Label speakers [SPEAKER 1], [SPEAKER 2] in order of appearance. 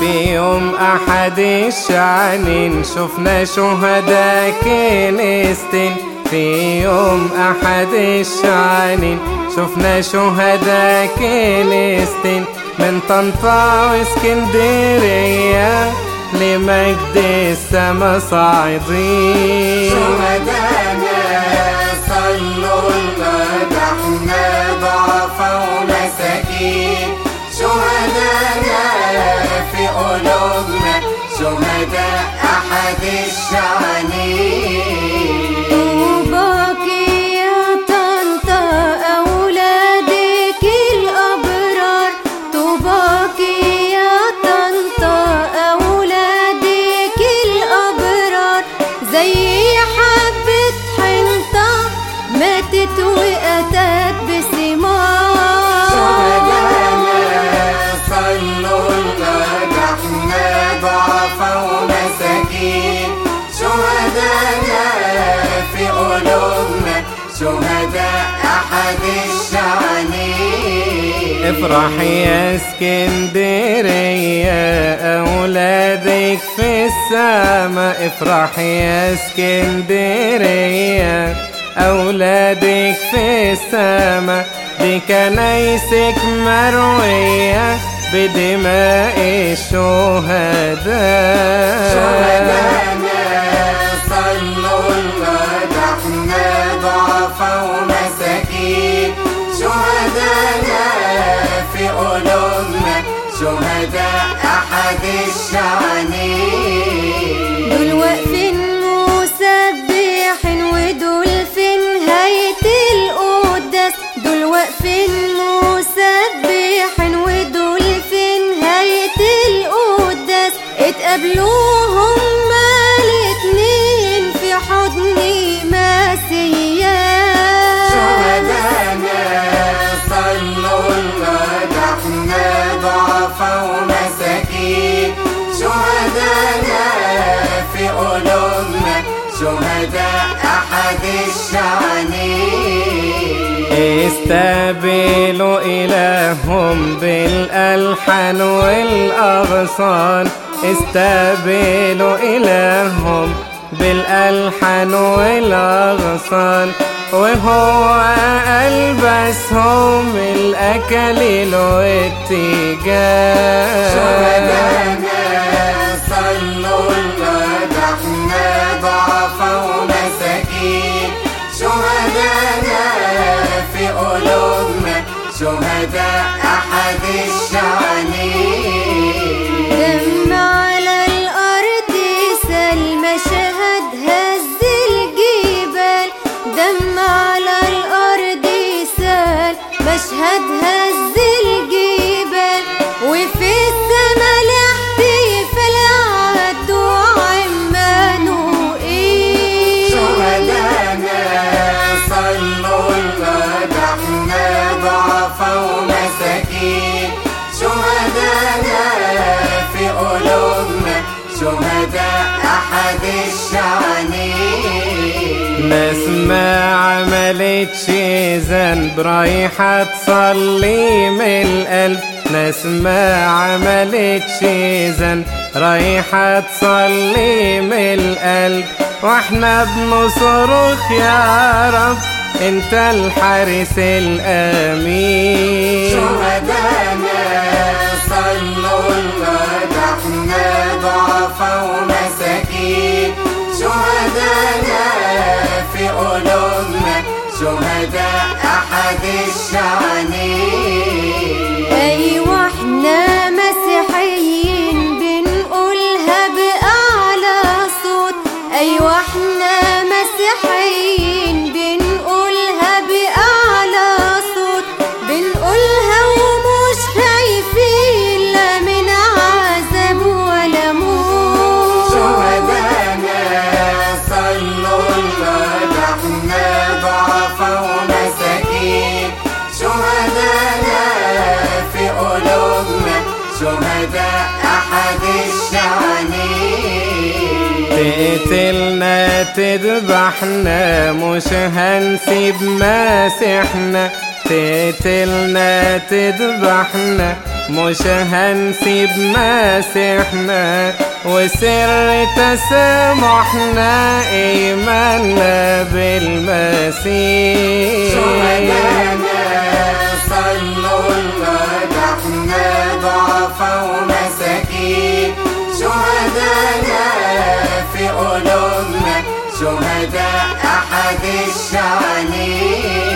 [SPEAKER 1] في يوم أحد الشعنين شفنا شهداء كنيستين في يوم أحد الشعنين شفنا شهداء كنيستين من طنطا واسكندرية لمجد السما صاعدين
[SPEAKER 2] شهدانا صلوا المدحنا ضعفا ومساكين شهدانا في قلوبنا شهداء أحد الشعنين
[SPEAKER 3] طوباك يا طنطا أولادك الأبرار طوباك يا طنطا أولادك الأبرار زي حبة حنطة ماتت وأتت بثمار
[SPEAKER 2] شهدانا صلوا المدحنا ضعفا ومساكين شهدانا في قلوبنا شهداء أحد الشعنين
[SPEAKER 1] افرح يا اسكندرية أولادك في السما افرح يا اسكندرية أولادك في السما دي كنايسك مروية بدماء الشهداء
[SPEAKER 2] شهدانا صلوا المدحنا ضعفا ومساكين شهدانا في قلوبنا شهداء أحد الشعنين
[SPEAKER 3] دول واقفين مسبحين ودول في نهاية القداس دول واقفين مسبحين ودول في نهاية القداس اتقابلوا هما الاتنين في حضن مسيح
[SPEAKER 2] شهدانا صلوا المدحنا ضعفا ومساكين شهدانا في قلوبنا شهداء أحد الشعنين
[SPEAKER 1] استقبلوا إلههم بالألحان والأغصان استقبلوا إلههم بالألحان والأغصان وهو ألبسهم الأكاليل والتيجان
[SPEAKER 2] شهدانا صلوا المدحنا ضعفا ومساكين شهدانا في قلوبنا شهداء أحد الشعنين
[SPEAKER 3] دم على الأرض سال مشهد هز الجبال دم على الأرض سال مشهد هز الجبال وفي السما الاحتفال عدوا عمانوئيل
[SPEAKER 2] شهدانا صلوا المدحنا ضعفا ومساكين شهدانا في قلوبنا شهداء أحد الشعنين
[SPEAKER 1] ناس ما عملتش ذنب رايحة تصلي من القلب ناس ما عملتش ذنب رايحة تصلي من القلب واحنا بنصرخ يا رب انت الحارس الامين
[SPEAKER 2] شهدانا صلوا المدحنا ضعفا ومساكين شهدانا في قلوبنا شهداء أحد الشعنين
[SPEAKER 3] أيوة احنا مسيحيين بنقولها بأعلى صوت أيوة احنا مسيحيين بنقولها بأعلى صوت بنقولها ومش خايفين لا من عذاب ولا موت
[SPEAKER 2] شهدانا صلوا المدحنا ضعفا ومساكين شهدانا في قلوبنا شهداء أحد الشعنين
[SPEAKER 1] تقتلنا تذبحنا مش هنسيب مسيحنا تقتلنا تذبحنا مش هنسيب مسيحنا وسر تسامحنا إيماننا بالمسيح
[SPEAKER 2] شهدانا صلوا المدحنا ضعفا ومساكين شهدانا في قلوبنا شهداء أحد الشعانين